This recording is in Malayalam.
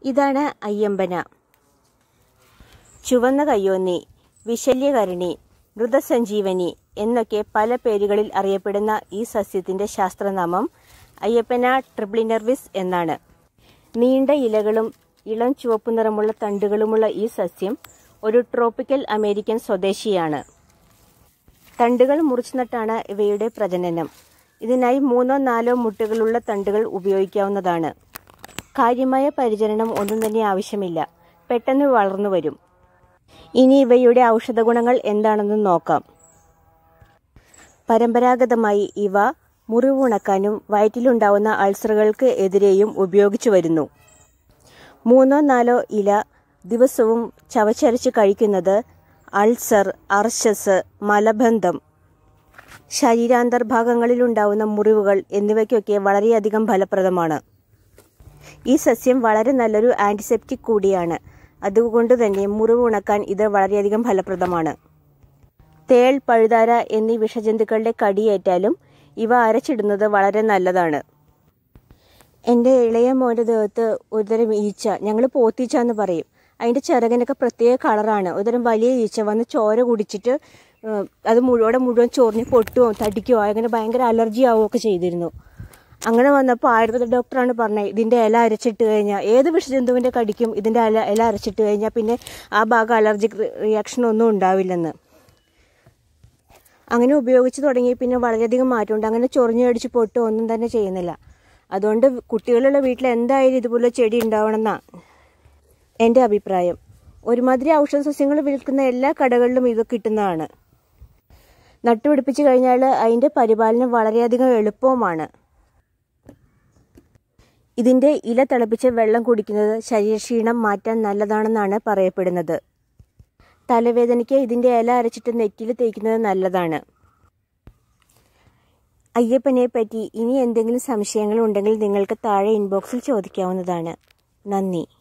ഇതാണ് അയ്യമ്പന ചുവന്ന കയ്യോന്നി വിശല്യകരണി മൃതസഞ്ജീവനി എന്നൊക്കെ പല പേരുകളിൽ അറിയപ്പെടുന്ന ഈ സസ്യത്തിന്റെ ശാസ്ത്രനാമം അയ്യപ്പന ട്രിബ്ലിനർവിസ് എന്നാണ് നീണ്ട ഇലകളും ഇളം ചുവപ്പ് നിറമുള്ള തണ്ടുകളുമുള്ള ഈ സസ്യം ഒരു ട്രോപ്പിക്കൽ അമേരിക്കൻ സ്വദേശിയാണ് തണ്ടുകൾ മുറിച്ചു നട്ടാണ് ഇവയുടെ പ്രജനനം ഇതിനായി മൂന്നോ നാലോ മുട്ടുകളുള്ള തണ്ടുകൾ ഉപയോഗിക്കാവുന്നതാണ് കാര്യമായ പരിചരണം ഒന്നും തന്നെ ആവശ്യമില്ല പെട്ടെന്ന് വളർന്നു വരും ഇനി ഇവയുടെ ഔഷധഗുണങ്ങൾ എന്താണെന്ന് നോക്കാം പരമ്പരാഗതമായി ഇവ മുറിവുണക്കാനും വയറ്റിലുണ്ടാവുന്ന അൾസറുകൾക്ക് എതിരെയും ഉപയോഗിച്ചു വരുന്നു മൂന്നോ നാലോ ഇല ദിവസവും ചവച്ചരച്ച് കഴിക്കുന്നത് അൾസർ അർശസ് മലബന്ധം ശരീരാന്തർഭാഗങ്ങളിലുണ്ടാവുന്ന മുറിവുകൾ എന്നിവയ്ക്കൊക്കെ വളരെയധികം ഫലപ്രദമാണ് ഈ സസ്യം വളരെ നല്ലൊരു ആന്റിസെപ്റ്റിക് കൂടിയാണ് അതുകൊണ്ട് തന്നെ മുറിവ് ഉണക്കാൻ ഇത് വളരെയധികം ഫലപ്രദമാണ് തേൾ പഴുതാര എന്നീ വിഷജന്തുക്കളുടെ കടിയേറ്റാലും ഇവ അരച്ചിടുന്നത് വളരെ നല്ലതാണ് എൻ്റെ ഇളയ മോൻ്റെ ദേഹത്ത് ഒരുതരം ഈച്ച ഞങ്ങൾ പോത്തീച്ച എന്ന് പറയും അതിൻ്റെ ചിറകിനൊക്കെ പ്രത്യേക കളറാണ് ഒരുതരം വലിയ ഈച്ച വന്ന് ചോര കുടിച്ചിട്ട് ഏഹ്, അത് മുഴുവൻ മുഴുവൻ ചൊറിഞ്ഞ് പൊട്ടുകയോ തടിക്കുകയോ അങ്ങനെ ഭയങ്കര അലർജി ആവുകയൊക്കെ ചെയ്തിരുന്നു അങ്ങനെ വന്നപ്പോൾ ആയുർവേദ ഡോക്ടറാണ് പറഞ്ഞത് ഇതിൻ്റെ ഇല അരച്ചിട്ട് കഴിഞ്ഞാൽ ഏത് വിഷജന്തുവിൻ്റെ കടിക്കും ഇതിൻ്റെ ഇല ഇല അരച്ചിട്ട് കഴിഞ്ഞാൽ പിന്നെ ആ ഭാഗം അലർജിക് റിയാക്ഷൻ ഒന്നും ഉണ്ടാവില്ലെന്ന് അങ്ങനെ ഉപയോഗിച്ച് തുടങ്ങി പിന്നെ വളരെയധികം മാറ്റമുണ്ട് അങ്ങനെ ചൊറിഞ്ഞു കടിച്ച് പൊട്ടോ ഒന്നും തന്നെ ചെയ്യുന്നില്ല അതുകൊണ്ട് കുട്ടികളുള്ള വീട്ടിൽ എന്തായാലും ഇതുപോലെ ചെടി ഉണ്ടാവണമെന്നാ എൻ്റെ അഭിപ്രായം ഒരുമാതിരി ഔഷധ സസ്യങ്ങൾ വിൽക്കുന്ന എല്ലാ കടകളിലും ഇത് കിട്ടുന്നതാണ് നട്ടുപിടിപ്പിച്ച് കഴിഞ്ഞാൽ അതിൻ്റെ പരിപാലനം വളരെയധികം എളുപ്പവുമാണ് ഇതിൻ്റെ ഇല തിളപ്പിച്ച് വെള്ളം കുടിക്കുന്നത് ശരീരക്ഷീണം മാറ്റാൻ നല്ലതാണെന്നാണ് പറയപ്പെടുന്നത് തലവേദനയ്ക്ക് ഇതിൻ്റെ ഇല അരച്ചിട്ട് നെറ്റിയിൽ തേക്കുന്നത് നല്ലതാണ് അയ്യപ്പനെ പറ്റി ഇനി എന്തെങ്കിലും സംശയങ്ങൾ ഉണ്ടെങ്കിൽ നിങ്ങൾക്ക് താഴെ ഇൻബോക്സിൽ ചോദിക്കാവുന്നതാണ് നന്ദി